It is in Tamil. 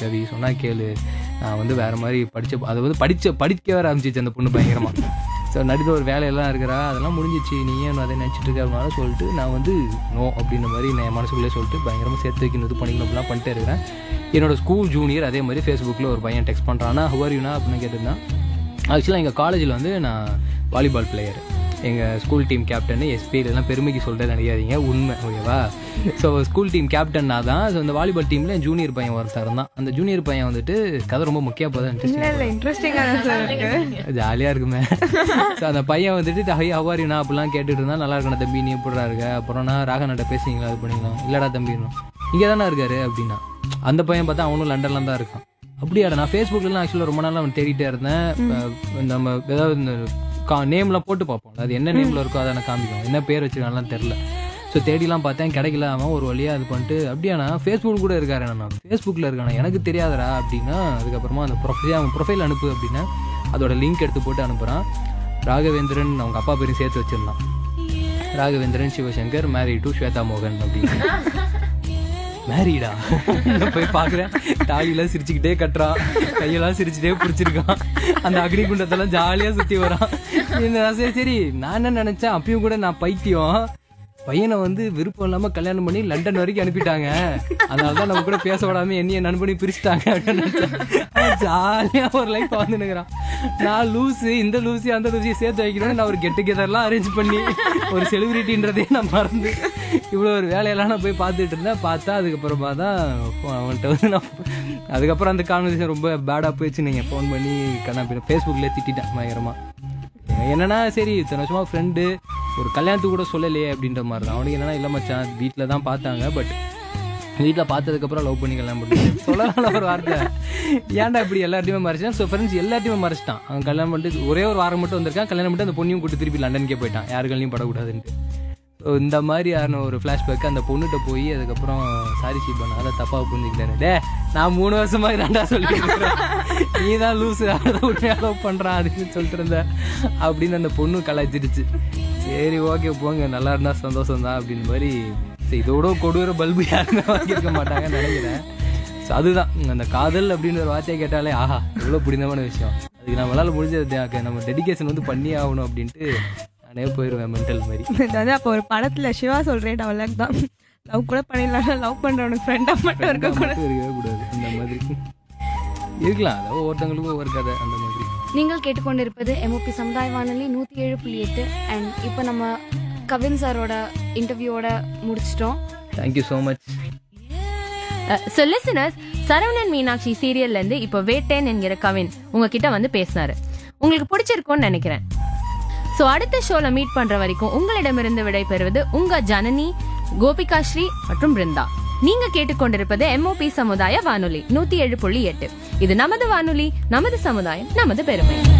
கவி சொன்னா கேளு நான் வந்து வேற மாதிரி படிச்ச அதை வந்து படிச்ச படிக்க வர ஆரம்பிச்சிச்சு அந்த பொண்ணு பயங்கரமா ஸோ நடுவில் ஒரு வேலையெல்லாம் இருக்கிறா அதெல்லாம் முடிஞ்சிச்சு நீ ஏன் அதை நினச்சிட்டு இருக்க அப்படின்னாலும் சொல்லிட்டு நான் வந்து நோ அப்படின்ற மாதிரி நான் என் மனசுக்குள்ளே சொல்லிட்டு பயங்கரமாக சேர்த்து வைக்கணும் இது பண்ணிக்கணும் அப்படிலாம் பண்ணிட்டே இருக்கிறேன் என்னோட ஸ்கூல் ஜூனியர் அதே மாதிரி ஃபேஸ்புக்கில் ஒரு பையன் டெக்ஸ்ட் பண்ணுறான்னா ஹுவர் யூனா அப்படின்னு கேட்டிருந்தான் ஆக்சுவலாக எங்கள் காலேஜில் வந்து நான் வாலிபால் பிளேயர் எங்கள் ஸ்கூல் டீம் கேப்டன் எஸ்பி இதெல்லாம் பெருமைக்கு சொல்லிட்டு நினைக்காதீங்க உண்மை ஓகேவா ஸோ ஸ்கூல் டீம் கேப்டன் நான் தான் ஸோ இந்த வாலிபால் டீமில் ஜூனியர் பையன் ஒருத்தர் தான் அந்த ஜூனியர் பையன் வந்துட்டு கதை ரொம்ப முக்கிய போதான் இல்ல இல்ல இன்ட்ரெஸ்டிங்கா தான் சார் இருக்கு ஜாலியாக இருக்குமே ஸோ அந்த பையன் வந்துட்டு ஹை ஹவாரினா அப்படிலாம் கேட்டுட்டு இருந்தா நல்லா இருக்கணும் தம்பி நீ எப்படிடா இருக்க அப்புறம் நான் ராகநாட்ட பேசுறீங்களா அது பண்ணிக்கலாம் இல்லடா தம்பி இங்கே தானே இருக்காரு அப்படின்னா அந்த பையன் பார்த்தா அவனும் லண்டன்ல தான் இருக்கான் அப்படியாடா நான் ஃபேஸ்புக்லாம் ஆக்சுவலாக ரொம்ப நாள் அவன் தேடிட்டே இருந்தேன் இப்ப நம்ம ஏதாவது இந்த கா நேம்லாம் போட்டு பார்ப்போம் அது என்ன நேமில் இருக்கோ அதை நான் காமிக்கும் என்ன பேர் வச்சிருக்கான்லாம் தெரில ஸோ தேடிலாம் பார்த்தேன் கிடைக்கல அவன் ஒரு வழியாக இது பண்ணிட்டு அப்படியாண்ணா ஃபேஸ்புக் கூட இருக்காரு நான் ஃபேஸ்புக்கில் இருக்கானா எனக்கு தெரியாதடா அப்படின்னா அதுக்கப்புறமா அந்த ப்ரொஃபைல் அவன் ப்ரொஃபைல் அனுப்பு அப்படின்னா அதோட லிங்க் எடுத்து போட்டு அனுப்புகிறான் ராகவேந்திரன் அவங்க அப்பா பேரையும் சேர்த்து வச்சிருந்தான் ராகவேந்திரன் சிவசங்கர் மேரி டு ஸ்வேதா மோகன் அப்படின்னு மேரிடா போய் பார்க்குறேன் தாலியெல்லாம் சிரிச்சுக்கிட்டே கட்டுறான் கையெல்லாம் சிரிச்சுட்டே பிடிச்சிருக்கான் அந்த அக்னி குண்டத்தெல்லாம் ஜாலியாக சுற்றி வரான் இந்த சரி சரி நான் என்ன நினச்சேன் அப்பயும் கூட நான் பைத்தியம் பையனை வந்து விருப்பம் இல்லாம கல்யாணம் பண்ணி லண்டன் வரைக்கும் அனுப்பிட்டாங்க அதனால தான் நம்ம கூட பேச விடாம என்னைய நண்பனி பிரிச்சுட்டாங்க அப்படின்னு நினைச்சேன். அவன் ஜாலியா ஒரு லைஃப் வந்து நிற்கிறான் நான் லூசு இந்த லூசி அந்த லூசியை சேர்த்து வைக்கணும்னு நான் ஒரு கெட் டுகெதர்லாம் அரேஞ்ச் பண்ணி ஒரு செலிபிரிட்டின்றதே நான் மறந்து இவ்வளோ ஒரு வேலையெல்லாம் நான் போய் பார்த்துட்டு இருந்தேன் பார்த்தா அதுக்கப்புறமா தான் அவன்கிட்ட வந்து நான் அதுக்கப்புறம் அந்த கான்வர்சேஷன் ரொம்ப பேடாக போயிடுச்சு நீங்கள் ஃபோன் பண்ணி கண்ணா ஃபேஸ்புக்கில் திட்டிட்டேன் பயங்கரமாக என்னன்னா சரி இத்தனை வருஷமா ஃப்ரெண்டு ஒரு கல்யாணத்துக்கு கூட சொல்லலையே அப்படின்ற மாதிரி தான் அவனுக்கு என்னன்னா இல்லை மச்சான் வீட்டில் தான் பார்த்தாங்க பட் வீட்டில் பார்த்ததுக்கப்புறம் லவ் பண்ணி கல்யாணம் பண்ணி சொல்லலாம் ஒரு வார்த்தை ஏன்டா இப்படி எல்லாத்தையுமே மறைச்சான் ஸோ ஃப்ரெண்ட்ஸ் எல்லாத்தையுமே மறைச்சிட்டான் அவன் கல்யாணம் பண்ணிட்டு ஒரே ஒரு வாரம் மட்டும் வந்திருக்கான் கல்யாணம் பண்ணிட்டு அந்த பொண்ணையும் கூட்டு திருப்பி லண்டனுக்கே போயிட்டான் யாருக்கள்லையும் படக்கூடாதுன்ட்டு ஸோ இந்த மாதிரியான ஒரு ஃப்ளாஷ்பேக் அந்த பொண்ணுகிட்ட போய் அதுக்கப்புறம் சாரி சீப்பா அதை தப்பாக புரிஞ்சுக்கிட்டேன் டே நான் மூணு வருஷமா ரெண்டா சொல்லிட்டு இருக்கிறேன் நீ தான் லூஸு அதை உண்மையாக லவ் பண்ணுறான் அப்படின்னு சொல்லிட்டு இருந்த அப்படின்னு அந்த பொண்ணு கலாய்ச்சிருச்சு சரி ஓகே போங்க நல்லா இருந்தா சந்தோஷம் தான் அப்படின்னு மாதிரி சரி, இதோட கொடூர பல்பு யாருமே வாங்கியிருக்க மாட்டாங்கன்னு நினைக்கிறேன் ஸோ அதுதான் அந்த காதல் அப்படின்னு ஒரு வார்த்தையை கேட்டாலே ஆஹா எவ்வளோ பிடிந்தமான விஷயம் அதுக்கு நம்மளால முடிஞ்சது தான். நம்ம டெடிகேஷன் வந்து பண்ணி ஆகணும் அப்படின்ட்டு நானே போயிடுவேன் மென்டல் மாதிரி அதாவது அப்போ ஒரு படத்துல சிவா சொல்றேன் டவலக் தான் லவ் கூட பண்ணிடலாம் லவ் பண்றவனுக்கு ஃப்ரெண்டா மட்டும் இருக்க கூட மட்டும் இருக்கவே கூடாது அந்த மாதிரி இருக்கலாம் அதாவது ஒவ்வொருத்தவங்களுக்கும் ஒவ்வொரு கதை அந்த மாதிரி நீங்கள் கேட்டுக்கொண்டிருப்பது எம்ஓபி சமுதாய வானொலி நூற்றி ஏழு புள்ளி எட்டு அண்ட் இப்போ நம்ம கவின் சாரோட இன்டர்வியூவோட முடிச்சிட்டோம் thank you so much so listeners Saravanan Meenakshi சீரியல்ல இருந்து இப்போ வேட்டேன் என்கிற கவின் உங்ககிட்ட வந்து பேசினாரு உங்களுக்கு பிடிச்சிருக்கும்னு நினைக்கிறேன் ஸோ அடுத்த ஷோல மீட் பண்ற வரைக்கும் உங்களிடமிருந்து விடை பெறுவது உங்க ஜனனி கோபிகா ஸ்ரீ மற்றும் பிருந்தா நீங்க கேட்டுக்கொண்டிருப்பது எம்ஓபி சமுதாய வானொலி நூத்தி ஏழு புள்ளி எட்டு இது நமது வானொலி நமது சமுதாயம் நமது பெருமை